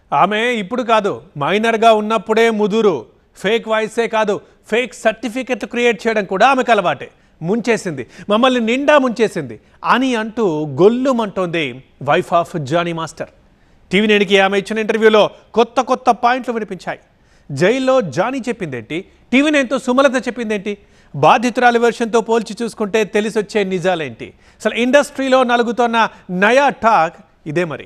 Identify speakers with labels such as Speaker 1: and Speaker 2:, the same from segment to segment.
Speaker 1: ఆమె ఇప్పుడు కాదు మైనర్గా ఉన్నప్పుడే ముదురు ఫేక్ వాయిసే కాదు ఫేక్ సర్టిఫికెట్ క్రియేట్ చేయడం కూడా ఆమెకు అలవాటే ముంచేసింది మమ్మల్ని నిండా ముంచేసింది అని అంటూ గొల్లుమంటోంది wife of Jani master TV నేడికి ఆమె ఇచ్చిన ఇంటర్వ్యూలో కొత్త కొత్త పాయింట్లు వినిపించాయి జైల్లో జానీ చెప్పిందేంటి టీవీ నేంతో సుమలత చెప్పిందేంటి బాధితురాలి వెర్షన్తో పోల్చి చూసుకుంటే తెలిసొచ్చే నిజాలేంటి అసలు ఇండస్ట్రీలో నలుగుతోన్న నయా టాక్ ఇదే మరి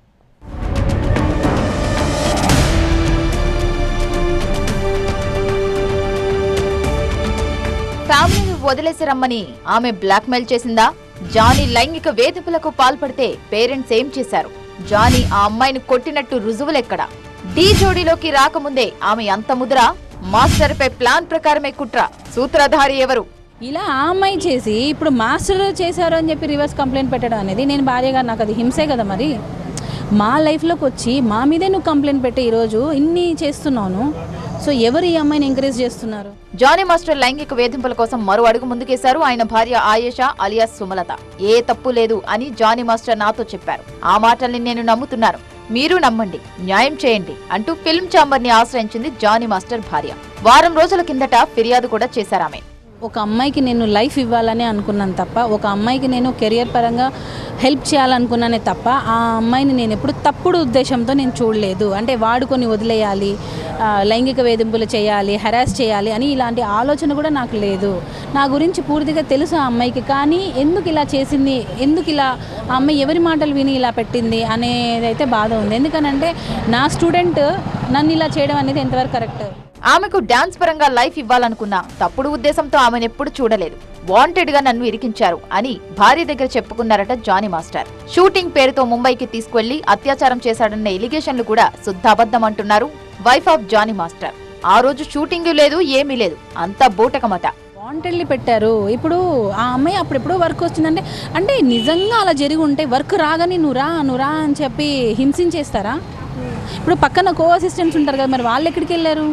Speaker 2: ఫ్యామిలీని వదిలేసి రమ్మని ఆమె బ్లాక్మెయిల్ చేసిందా జానీ లైంగిక వేధింపులకు పాల్పడితే పేరెంట్స్ ఏం చేశారు జానీ ఆ అమ్మాయిని కొట్టినట్టు రుజువులెక్కడ డీ జోడీలోకి రాకముందే ఆమె అంత ముద్ర మాస్టర్ పై ప్లాన్ ప్రకారమే కుట్ర సూత్రధారి ఎవరు
Speaker 3: ఇలా ఆ అమ్మాయి చేసి ఇప్పుడు మాస్టర్ చేశారు అని చెప్పి రివర్స్ కంప్లైంట్ పెట్టడం అనేది నేను భార్యగా నాకు అది హింసే కదా మరి మా లైఫ్లోకి వచ్చి మా మీదే నువ్వు కంప్లైంట్ పెట్టి ఈరోజు ఇన్ని చేస్తున్నాను సో ఎవరు ఈ అమ్మాయిని ఎంకరేజ్ చేస్తున్నారు
Speaker 2: జానీ మాస్టర్ లైంగిక వేధింపుల కోసం మరో అడుగు ముందుకేశారు ఆయన భార్య ఆయేషా అలియాస్ సుమలత ఏ తప్పు లేదు అని జానీ మాస్టర్ నాతో చెప్పారు ఆ మాటల్ని నేను నమ్ముతున్నాను మీరు నమ్మండి న్యాయం చేయండి అంటూ ఫిల్మ్ ఛాంబర్ ని ఆశ్రయించింది జానీ మాస్టర్ భార్య వారం రోజుల కిందట ఫిర్యాదు కూడా చేశారామె
Speaker 3: ఒక అమ్మాయికి నేను లైఫ్ ఇవ్వాలని అనుకున్నాను తప్ప ఒక అమ్మాయికి నేను కెరియర్ పరంగా హెల్ప్ చేయాలనుకున్నానే తప్ప ఆ అమ్మాయిని నేను ఎప్పుడు తప్పుడు ఉద్దేశంతో నేను చూడలేదు అంటే వాడుకొని వదిలేయాలి ఆ, లైంగిక వేధింపులు చేయాలి హెరాస్ చేయాలి అని ఇలాంటి ఆలోచన కూడా నాకు లేదు నా గురించి పూర్తిగా తెలుసు ఆ అమ్మాయికి కానీ ఎందుకు ఇలా చేసింది ఎందుకు ఇలా ఆ అమ్మాయి ఎవరి మాటలు విని ఇలా పెట్టింది అనేది అయితే బాధ ఉంది ఎందుకనంటే నా స్టూడెంట్ నన్ను ఇలా చేయడం అనేది ఎంతవరకు కరెక్ట్
Speaker 2: ఆమెకు డాన్స్ పరంగా లైఫ్ ఇవ్వాలనుకున్నా తప్పుడు ఉద్దేశంతో ఆమెను ఎప్పుడు చూడలేదు వాంటెడ్ గా నన్ను ఇరికించారు అని భార్య దగ్గర చెప్పుకున్నారట జానీ మాస్టర్ షూటింగ్ పేరుతో ముంబైకి తీసుకెళ్లి అత్యాచారం చేశాడన్న ఎలిగేషన్లు కూడా శుద్ధాబద్ధం అంటున్నారు వైఫ్ ఆఫ్ జానీ మాస్టర్ ఆ రోజు షూటింగ్ లేదు ఏమీ లేదు అంతా బూటకమట
Speaker 3: వాంటెడ్లీ పెట్టారు ఇప్పుడు ఆ అమ్మాయి అప్పుడెప్పుడో వర్క్ వచ్చిందంటే అంటే నిజంగా అలా జరిగి ఉంటే వర్క్ రాగానే నువ్వు రా నువ్వు రా అని చెప్పి హింసించేస్తారా ఇప్పుడు పక్కన కో అసిస్టెంట్స్ ఉంటారు కదా మరి వాళ్ళు ఎక్కడికి వెళ్ళారు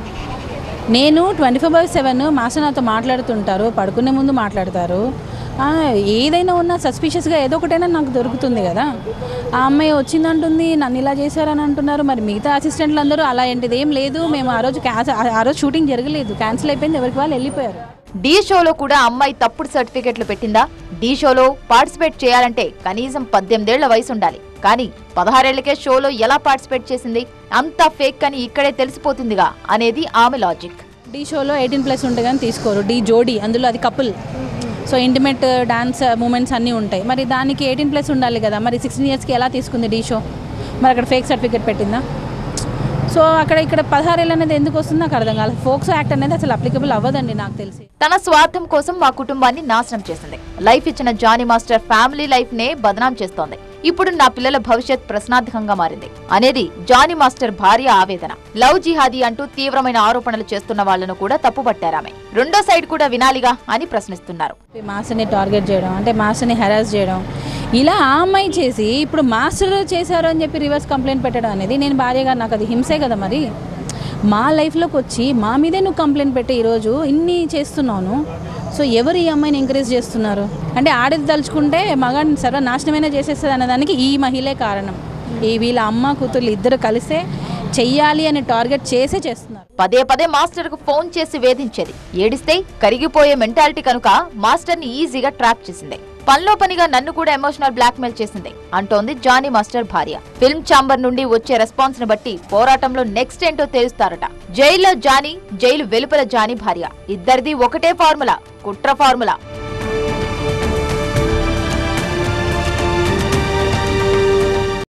Speaker 3: నేను twenty four by seven master నాతో మాట్లాడుతుంటారు పడుకునే ముందు మాట్లాడతారు ఆ, ఏదైనా ఉన్నా సస్పిషియస్గా ఏదో ఒకటైనా నాకు దొరుకుతుంది కదా ఆ అమ్మాయి వచ్చిందంటుంది నన్ను ఇలా చేశారని అంటున్నారు మరి మిగతా అసిస్టెంట్లు అందరూ అలా ఏంటిది ఏం లేదు మేము ఆ రోజు క్యాన్స్ ఆ రోజు షూటింగ్ జరగలేదు క్యాన్సిల్ అయిపోయింది ఎవరికి వాళ్ళు వెళ్ళిపోయారు
Speaker 2: డీ షోలో కూడా అమ్మాయి తప్పుడు సర్టిఫికెట్లు పెట్టిందా డీ షోలో పార్టిసిపేట్ చేయాలంటే కనీసం పద్దెనిమిదేళ్ల వయసు ఉండాలి కానీ పదహారేళ్లకే షోలో ఎలా పార్టిసిపేట్ చేసింది అంతా ఫేక్ అని ఇక్కడే తెలిసిపోతుందిగా అనేది ఆమె లాజిక్
Speaker 3: డీ షోలో ఎయిటీన్ ప్లస్ ఉంటే కానీ తీసుకోరు డీ జోడీ అందులో అది couple so intimate dance moments అన్నీ ఉంటాయి మరి దానికి ఎయిటీన్ ప్లస్ ఉండాలి కదా మరి సిక్స్టీన్ ఇయర్స్కి ఎలా తీసుకుంది డీ షో మరి అక్కడ ఫేక్ సర్టిఫికేట్ పెట్టిందా సో అక్కడ ఇక్కడ పదహారేళ్ళు అనేది ఎందుకు వస్తుంది నాకు అర్థం కాలేదు ఫోక్సో యాక్ట్ అనేది అసలు అప్లికబుల్ అవ్వదండి నాకు తెలిసి
Speaker 2: తన స్వార్థం కోసం మా కుటుంబాన్ని నాశనం చేసింది లైఫ్ ఇచ్చిన జానీ మాస్టర్ ఫ్యామిలీ లైఫ్ నే బదనాం చేస్తోంది ఇప్పుడు నా పిల్లల భవిష్యత్ ప్రశ్నార్థకంగా మారింది అనేది జానీ మాస్టర్ భార్య ఆవేదన లవ్ జిహాదీ అంటూ తీవ్రమైన ఆరోపణలు చేస్తున్న వాళ్లను కూడా తప్పుపట్టారామె రెండో సైడ్ కూడా వినాలిగా అని ప్రశ్నిస్తున్నారు
Speaker 3: మాస్టర్ని టార్గెట్ చేయడం అంటే మాస్టర్ని హెరాస్ చేయడం ఇలా ఆ అమ్మాయి చేసి ఇప్పుడు మాస్టర్ చేశారు అని చెప్పి రివర్స్ కంప్లైంట్ పెట్టడం అనేది నేను భార్యగా నాకు అది హింసే కదా మరి మా లైఫ్లోకి వచ్చి మా మీదే నువ్వు కంప్లైంట్ పెట్టి ఈరోజు ఇన్ని చేస్తున్నాను సో ఎవరు ఈ అమ్మాయిని ఎంకరేజ్ చేస్తున్నారు అంటే ఆడది తలుచుకుంటే మగాడిని సర్వనాశనమైనా చేసేస్తుంది అన్నదానికి ఈ మహిళే కారణం ఈ వీళ్ళ అమ్మ కూతుర్లు ఇద్దరు కలిసే చెయ్యాలి అని టార్గెట్ చేసే చేస్తున్నారు
Speaker 2: పదే పదే మాస్టర్ కు ఫోన్ చేసి వేధించేది ఏడిస్తే కరిగిపోయే మెంటాలిటీ కనుక మాస్టర్ ని ఈజీగా ట్రాప్ చేసింది పనిలో పనిగా నన్ను కూడా ఎమోషనల్ బ్లాక్మెయిల్ చేసింది అంటోంది జానీ మాస్టర్ భార్య ఫిల్మ్ ఛాంబర్ నుండి వచ్చే రెస్పాన్స్ ని బట్టి పోరాటంలో నెక్స్ట్ ఏంటో తెలుస్తారట జైల్లో జానీ జైలు వెలుపల జానీ భార్య ఇద్దరిది ఒకటే ఫార్ములా కుట్ర ఫార్ములా